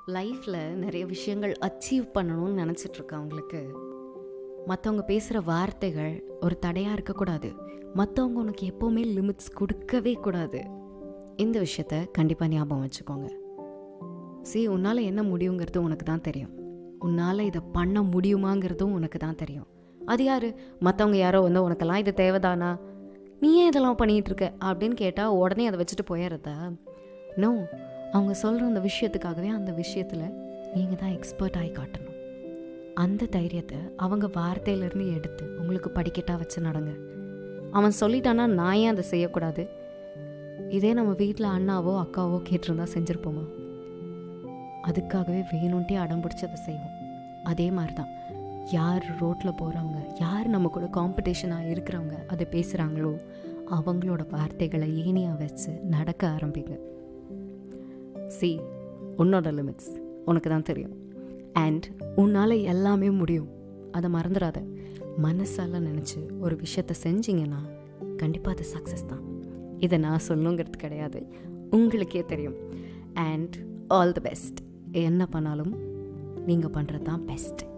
லைஃப்பில் நிறைய விஷயங்கள் அச்சீவ் பண்ணணும்னு நினச்சிட்டு இருக்கவங்களுக்கு மற்றவங்க பேசுகிற வார்த்தைகள் ஒரு தடையாக இருக்கக்கூடாது மற்றவங்க உனக்கு எப்போவுமே லிமிட்ஸ் கொடுக்கவே கூடாது இந்த விஷயத்த கண்டிப்பாக ஞாபகம் வச்சுக்கோங்க சி உன்னால் என்ன முடியுங்கிறது உனக்கு தான் தெரியும் உன்னால் இதை பண்ண முடியுமாங்கிறதும் உனக்கு தான் தெரியும் அது யார் மற்றவங்க யாரோ வந்து உனக்கெல்லாம் இது தேவைதானா நீ ஏன் இதெல்லாம் பண்ணிகிட்டு இருக்க அப்படின்னு கேட்டால் உடனே அதை வச்சுட்டு போயிடுறதா நோ அவங்க சொல்கிற அந்த விஷயத்துக்காகவே அந்த விஷயத்தில் நீங்கள் தான் எக்ஸ்பர்ட் ஆகி காட்டணும் அந்த தைரியத்தை அவங்க வார்த்தையிலேருந்து எடுத்து உங்களுக்கு படிக்கட்டாக வச்சு நடங்க அவன் சொல்லிட்டானா நான் ஏன் அதை செய்யக்கூடாது இதே நம்ம வீட்டில் அண்ணாவோ அக்காவோ கேட்டிருந்தா செஞ்சுருப்போமா அதுக்காகவே வேணும்ட்டே அடம் பிடிச்சி அதை செய்வோம் அதே மாதிரி தான் யார் ரோட்டில் போகிறவங்க யார் நம்ம கூட காம்படிஷனாக இருக்கிறவங்க அதை பேசுகிறாங்களோ அவங்களோட வார்த்தைகளை ஏனியாக வச்சு நடக்க ஆரம்பிங்க சி உன்னோட லிமிட்ஸ் உனக்கு தான் தெரியும் அண்ட் உன்னால் எல்லாமே முடியும் அதை மறந்துடாத மனசால நினச்சி ஒரு விஷயத்த செஞ்சீங்கன்னா கண்டிப்பாக அது சக்ஸஸ் தான் இதை நான் சொல்லுங்கிறது கிடையாது உங்களுக்கே தெரியும் அண்ட் ஆல் தி பெஸ்ட் என்ன பண்ணாலும் நீங்கள் பண்ணுறது தான் பெஸ்ட்